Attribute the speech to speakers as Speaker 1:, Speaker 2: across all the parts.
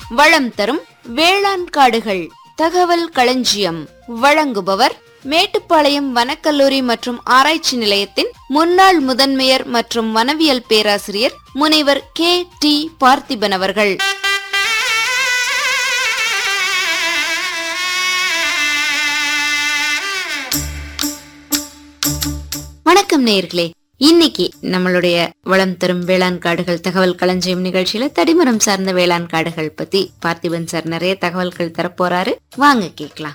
Speaker 1: வளம் தரும் வேளாண் காடுகள் தகவல் களஞ்சியம் வழங்குபவர் மேட்டுப்பாளையம் வனக்கல்லூரி மற்றும் ஆராய்ச்சி நிலையத்தின் முன்னாள் முதன்மையர் மற்றும் வனவியல் பேராசிரியர் முனைவர் கே டி பார்த்திபன் அவர்கள் வணக்கம் நேயர்களே இன்னைக்கு நம்மளுடைய வளம் தரும் வேளாண் காடுகள் தகவல் களஞ்சியம் நிகழ்ச்சியில தடிமரம் சார்ந்த வேளாண் காடுகள் பத்தி பார்த்திபன் சார் நிறைய தகவல்கள் தரப்போறாரு வாங்க கேக்கலாம்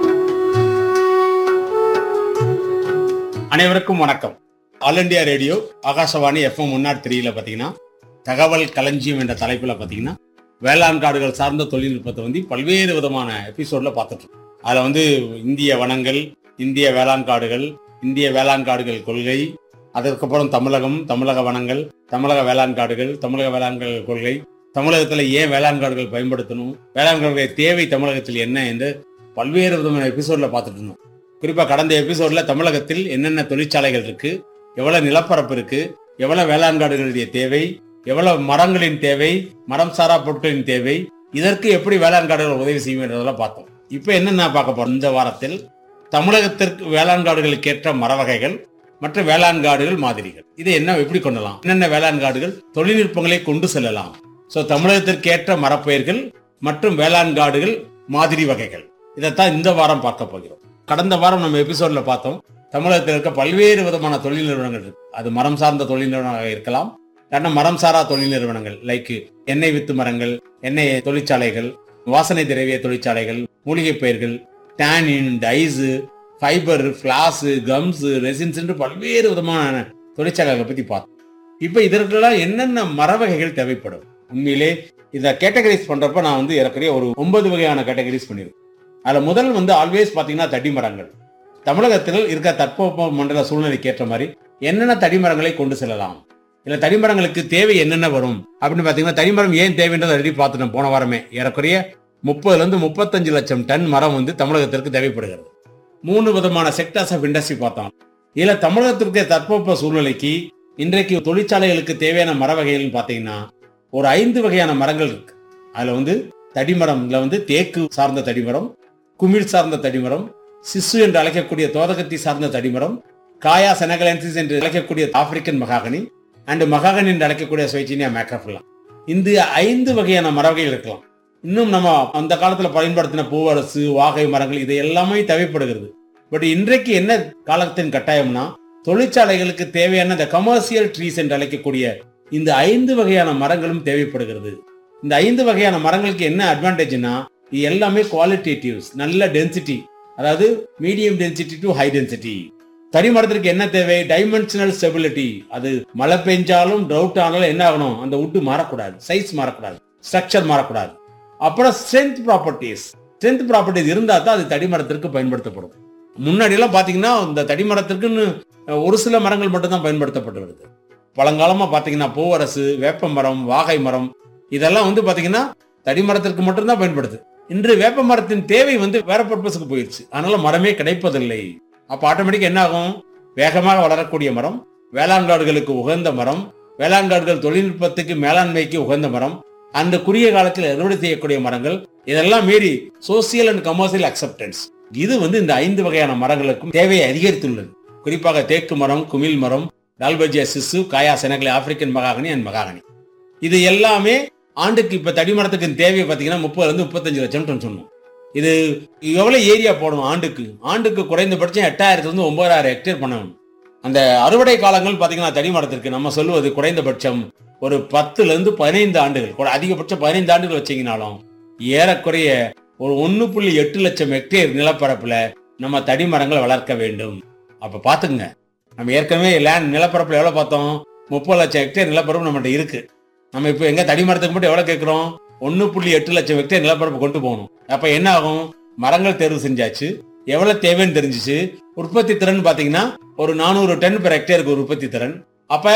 Speaker 2: அனைவருக்கும் வணக்கம் All India Radio Akashvani FM one nought த்ரீல பார்த்தீங்கன்னா தகவல் களஞ்சியம் என்ற தலைப்பில் பார்த்தீங்கன்னா வேளாண் காடுகள் சார்ந்த தொழில்நுட்பத்தை வந்து பல்வேறு விதமான எபிசோட்ல பார்த்துட்டு இருக்கோம் அதில் வந்து இந்திய வனங்கள் இந்திய வேளாண் காடுகள் இந்திய வேளாண் காடுகள் கொள்கை அதற்கப்புறம் தமிழகம் தமிழக வனங்கள் தமிழக வேளாண் காடுகள் தமிழக வேளாண் காடுகள் கொள்கை தமிழகத்தில் ஏன் வேளாண் காடுகள் பயன்படுத்தணும் வேளாண் காடுகளுடைய தேவை தமிழகத்தில் என்ன என்று பல்வேறு விதமான எபிசோட்ல பார்த்துட்டு இருந்தோம் குறிப்பா கடந்த எபிசோட்ல தமிழகத்தில் என்னென்ன தொழிற்சாலைகள் இருக்கு எவ்வளவு நிலப்பரப்பு இருக்கு எவ்வளவு வேளாண் காடுகளுடைய தேவை எவ்வளவு மரங்களின் தேவை மரம் சாரா பொருட்களின் தேவை இதற்கு எப்படி வேளாண் காடுகள் உதவி செய்யும் என்றதெல்லாம் பார்த்தோம் இப்போ என்னென்ன பார்க்க போறோம் இந்த வாரத்தில் தமிழகத்திற்கு வேளாண் காடுகளுக்கு ஏற்ற மர வகைகள் மற்றும் வேளாண் காடுகள் மாதிரிகள் இதை என்ன எப்படி கொள்ளலாம் என்னென்ன வேளாண் காடுகள் தொழில்நுட்பங்களை கொண்டு செல்லலாம் ஸோ தமிழகத்திற்கு ஏற்ற மரப்பயிர்கள் மற்றும் வேளாண் காடுகள் மாதிரி வகைகள் இதைத்தான் இந்த வாரம் பார்க்க போகிறோம் கடந்த வாரம் நம்ம எபிசோட்ல பார்த்தோம் தமிழகத்தில் இருக்க பல்வேறு விதமான தொழில் நிறுவனங்கள் இருக்கு அது மரம் சார்ந்த தொழில் நிறுவனங்களாக இருக்கலாம் இல்லைன்னா மரம் சாரா தொழில் நிறுவனங்கள் லைக் எண்ணெய் வித்து மரங்கள் எண்ணெய் தொழிற்சாலைகள் வாசனை திரவிய தொழிற்சாலைகள் மூலிகை பயிர்கள் tannin dyes fibre floss gums resins என்று பல்வேறு விதமான தொழிற்சாலைகளை பத்தி பார்த்தோம் இப்போ இதற்கெல்லாம் என்னென்ன மர வகைகள் தேவைப்படும் உண்மையிலே இதை கேட்டகரைஸ் பண்றப்ப நான் வந்து ஏறக்குறைய ஒரு ஒன்பது வகையான கேட்டகரிஸ் பண்ணியிருக்கேன் அதுல முதல் வந்து ஆல்வேஸ் பாத்தீங்கன்னா தடி மரங்கள் தமிழகத்தில் இருக்க தட்பவெப்ப மண்டல சூழ்நிலைக்கு ஏற்ற மாதிரி என்னென்ன தடிமரங்களை கொண்டு செல்லலாம் இல்ல தடிமரங்களுக்கு தேவை என்னென்ன வரும் அப்படின்னு பாத்தீங்கன்னா தடிமரம் ஏன் தேவைன்றதை ஆல்ரெடி பார்த்துட்டோம் போன வாரமே ஏறக்குறைய முப்பதுல இருந்து முப்பத்தஞ்சு லட்சம் டன் மரம் வந்து தமிழகத்திற்கு தேவைப்படுகிறது மூணு விதமான செக்டர்ஸ் ஆஃப் இண்டஸ்ட்ரி பார்த்தோம் இதுல தமிழகத்திற்கு தட்பவெப்ப சூழ்நிலைக்கு இன்றைக்கு தொழிற்சாலைகளுக்கு தேவையான மர வகைகள்னு பாத்தீங்கன்னா ஒரு ஐந்து வகையான மரங்கள் இருக்கு அதுல வந்து தடிமரம்ல வந்து தேக்கு சார்ந்த தடிமரம் குமிழ் சார்ந்த தடிமரம் சிசு என்று அழைக்கக்கூடிய தோதகத்தி சார்ந்த தடிமரம் காயா செனகலன்சிஸ் என்று அழைக்கக்கூடிய ஆப்பிரிக்கன் மகாகனி அண்ட் மகாகனி என்று அழைக்கக்கூடிய சுவைச்சினியா மேக்ரஃபுல்லா இந்த ஐந்து வகையான மர வகைகள் இருக்கலாம் இன்னும் நம்ம அந்த காலத்துல பயன்படுத்தின பூவரசு வாகை மரங்கள் இது எல்லாமே தேவைப்படுகிறது பட் இன்றைக்கு என்ன காலத்தின் கட்டாயம்னா தொழிற்சாலைகளுக்கு தேவையான இந்த கமர்ஷியல் ட்ரீஸ் என்று அழைக்கக்கூடிய இந்த ஐந்து வகையான மரங்களும் தேவைப்படுகிறது இந்த ஐந்து வகையான மரங்களுக்கு என்ன அட்வான்டேஜ்னா இது எல்லாமே குவாலிட்டேட்டிவ்ஸ் நல்ல டென்சிட்டி அதாவது medium density to high density தனி மரத்திற்கு என்ன தேவை டைமென்ஷனல் ஸ்டெபிலிட்டி அது மழை பெஞ்சாலும் ட்ரவுட் ஆனாலும் என்ன ஆகணும் அந்த உட்டு மாறக்கூடாது சைஸ் மாறக்கூடாது ஸ்ட்ரக்சர் மாறக்கூடாது அப்புறம் ஸ்ட்ரென்த் ப்ராப்பர்ட்டிஸ் ஸ்ட்ரென்த் ப்ராப்பர்ட்டிஸ் இருந்தா தான் அது தடிமரத்திற்கு பயன்படுத்தப்படும் முன்னாடி எல்லாம் பாத்தீங்கன்னா இந்த தடிமரத்திற்குன்னு ஒரு சில மரங்கள் மட்டும் தான் பயன்படுத்தப்பட்டு வருது பழங்காலமா பாத்தீங்கன்னா பூவரசு வேப்ப மரம் வாகை மரம் இதெல்லாம் வந்து பாத்தீங்கன்னா தடிமரத்திற்கு மட்டும்தான் பயன்படுது இன்று வேப்ப மரத்தின் தேவை வந்து வேற பர்பஸுக்கு போயிடுச்சு அதனால மரமே கிடைப்பதில்லை அப்ப ஆட்டோமேட்டிக் என்ன ஆகும் வேகமாக வளரக்கூடிய மரம் வேளாண் காடுகளுக்கு உகந்த மரம் வேளாண் காடுகள் தொழில்நுட்பத்துக்கு மேலாண்மைக்கு உகந்த மரம் அந்த குறுகிய காலத்தில் அறுவடை செய்யக்கூடிய மரங்கள் இதெல்லாம் மீறி சோசியல் அண்ட் கமர்ஷியல் அக்செப்டன்ஸ் இது வந்து இந்த ஐந்து வகையான மரங்களுக்கும் தேவையை அதிகரித்துள்ளது குறிப்பாக தேக்கு மரம் குமிழ் மரம் டால்பஜியா சிசு காயா செனகலை ஆப்பிரிக்கன் மகாகனி அண்ட் மகாகனி இது எல்லாமே ஆண்டுக்கு இப்ப தடிமரத்துக்கு தேவை பாத்தீங்கன்னா முப்பதுல இருந்து முப்பத்தஞ்சு லட்சம் டன் சொன்னோம் இது எவ்வளவு ஏரியா போடணும் ஆண்டுக்கு ஆண்டுக்கு குறைந்தபட்சம் எட்டாயிரத்துல இருந்து ஒன்பதாயிரம் ஹெக்டேர் பண்ணணும் அந்த அறுவடை காலங்கள் பாத்தீங்கன்னா தடிமரத்திற்கு நம்ம சொல்லுவது குறைந்தபட்சம் ஒரு பத்துல இருந்து பதினைந்து ஆண்டுகள் கூட அதிகபட்சம் பதினைந்து ஆண்டுகள் வச்சீங்கனாலும் ஏறக்குறைய ஒரு ஒன்னு புள்ளி எட்டு லட்சம் ஹெக்டேர் நிலப்பரப்புல நம்ம தடிமரங்களை வளர்க்க வேண்டும் அப்ப பாத்துங்க நம்ம ஏற்கனவே லேண்ட் நிலப்பரப்புல எவ்வளவு பார்த்தோம் முப்பது லட்சம் ஹெக்டேர் நிலப்பரப்பு நம்மகிட்ட இருக்கு நம்ம இப்போ எங்க தடிமரத்துக்கு மட்டும் எவ்வளவு கேட்கிறோம் ஒன்னு புள்ளி எட்டு லட்சம் ஹெக்டேர் நிலப்பரப்பு கொண்டு போகணும் அப்ப என்ன ஆகும் மரங்கள் தேர்வு செஞ்சாச்சு எவ்வளவு தேவைன்னு தெரிஞ்சிச்சு உற்பத்தி திறன் பாத்தீங்கன்னா ஒரு நானூறு டன் பெர் ஹெக்டேருக்கு ஒரு உற்பத்தி திறன் அப்ப